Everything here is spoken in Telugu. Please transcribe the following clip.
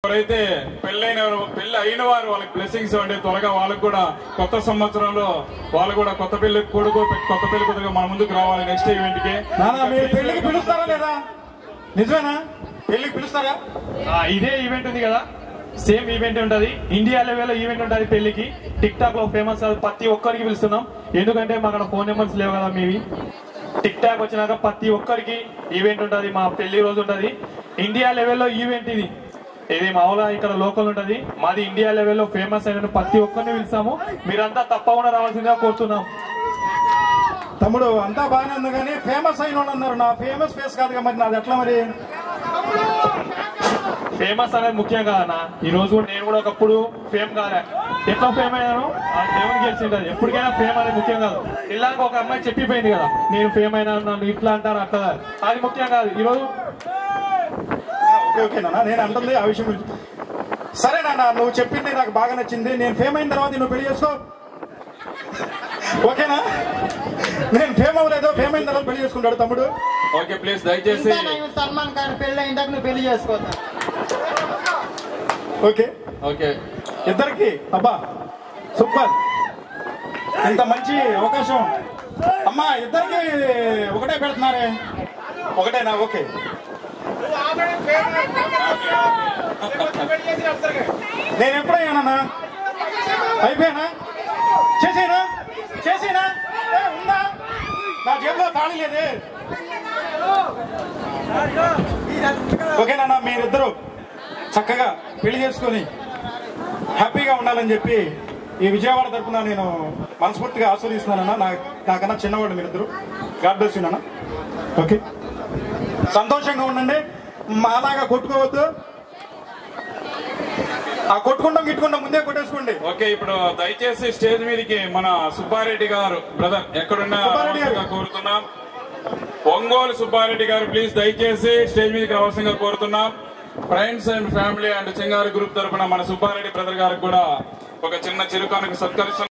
ఎవరైతే పెళ్ళైన పెళ్లి అయిన వారు వాళ్ళకి బ్లెస్సింగ్స్ ఇవ్వండి త్వరగా వాళ్ళకి కూడా కొత్త సంవత్సరంలో వాళ్ళు కూడా కొత్త పెళ్లి కొడుకు కొత్త పెళ్లి కొడుకు మన ముందుకు రావాలి నెక్స్ట్ ఈవెంట్ కి నానా మీరు పెళ్లికి పిలుస్తారా లేదా నిజమేనా పెళ్లికి పిలుస్తారా ఆ, ఇదే ఈవెంట్ ఉంది కదా సేమ్ ఈవెంట్ ఉంటది ఇండియా లెవెల్ ఈవెంట్ ఉంటది పెళ్లికి టిక్ టాక్ లో ఫేమస్ ప్రతి ఒక్కరికి పిలుస్తున్నాం ఎందుకంటే మా అక్కడ ఫోన్ నెంబర్స్ లేవు కదా మీవి టిక్ టాక్ వచ్చినాక ప్రతి ఒక్కరికి ఈవెంట్ ఉంటది మా పెళ్లి రోజు ఉంటది ఇండియా లెవెల్లో ఈవెంట్ ఇది ఇది మామూలుగా ఇక్కడ లోకల్ ఉంటది మాది ఇండియా లెవెల్లో ఫేమస్ అయిన ప్రతి ఒక్కరిని పిలుస్తాము మీరంతా తప్పకుండా రావాల్సిందిగా కోరుతున్నాం తమ్ముడు అంతా బాగానే ఉంది కానీ ఫేమస్ అయిన వాళ్ళు అన్నారు నా ఫేమస్ ఫేస్ కాదుగా మరి నాది ఎట్లా మరి ఫేమస్ అనేది ముఖ్యం కాదన్న ఈ రోజు కూడా నేను కూడా ఒకప్పుడు ఫేమ్ కాలే ఎట్లా ఫేమ్ అయ్యాను ఆ దేవునికి గెలిచింది ఎప్పటికైనా ఫేమ్ అనేది ముఖ్యం కాదు ఇలాగ ఒక అమ్మాయి చెప్పిపోయింది కదా నేను ఫేమ్ అయినా నన్ను ఇట్లా అంటారు అట్లా కాదు. అది ముఖ్యం కాదు ఈ రోజు ఓకే ఓకే నాన్న నేను అంటుంది ఆ విషయం గురించి సరే నాన్న నువ్వు చెప్పింది నాకు బాగా నచ్చింది నేను ఫేమ్ అయిన తర్వాత నువ్వు పెళ్లి చేసుకో ఓకేనా నేను ఫేమ్ అవ్వలేదో ఫేమ్ అయిన తర్వాత పెళ్లి చేసుకుంటాడు తమ్ముడు ఓకే ప్లీజ్ దయచేసి ఇంకా నేను సల్మాన్ ఖాన్ పెళ్లి అయిందాక నువ్వు పెళ్లి చేసుకోతా ఓకే ఓకే ఇద్దరికి అబ్బా సూపర్ ఇంత మంచి అవకాశం అమ్మా ఇద్దరికి ఒకటే పెడుతున్నారే ఒకటేనా ఓకే నేను ఎప్పుడయ్యానన్నా అయిపోయానా చేసేనా చేసేనా ఏ, ఉందా నా జేబులో తాళి లేదే ఓకేనా మీరిద్దరు చక్కగా పెళ్లి చేసుకొని హ్యాపీగా ఉండాలని చెప్పి ఈ విజయవాడ తరపున నేను మనస్ఫూర్తిగా ఆస్వాదిస్తున్నానన్నా నా నాకన్నా చిన్నవాళ్ళు మీరిద్దరు గాడ్ బ్లెస్ అన్న ఓకే సంతోషంగా ఉండండి మాలాగా కొట్టుకోవద్దు ఆ కొట్టుకుంటాం గిట్టుకుంటాం ముందే కొట్టేసుకోండి ఓకే ఇప్పుడు దయచేసి స్టేజ్ మీదకి మన సుబ్బారెడ్డి గారు బ్రదర్ ఎక్కడున్నా సుబ్బారెడ్డి గారు. రావాల్సిందిగా కోరుతున్నాం ఒంగోలు సుబ్బారెడ్డి గారు ప్లీజ్ దయచేసి స్టేజ్ మీదకి రావాల్సిందిగా కోరుతున్నాం friends and family and Chingaru group తరపున మన సుబ్బారెడ్డి బ్రదర్ గారికి కూడా ఒక చిన్న చిరుకానికి సత్కరిస్తున్నాం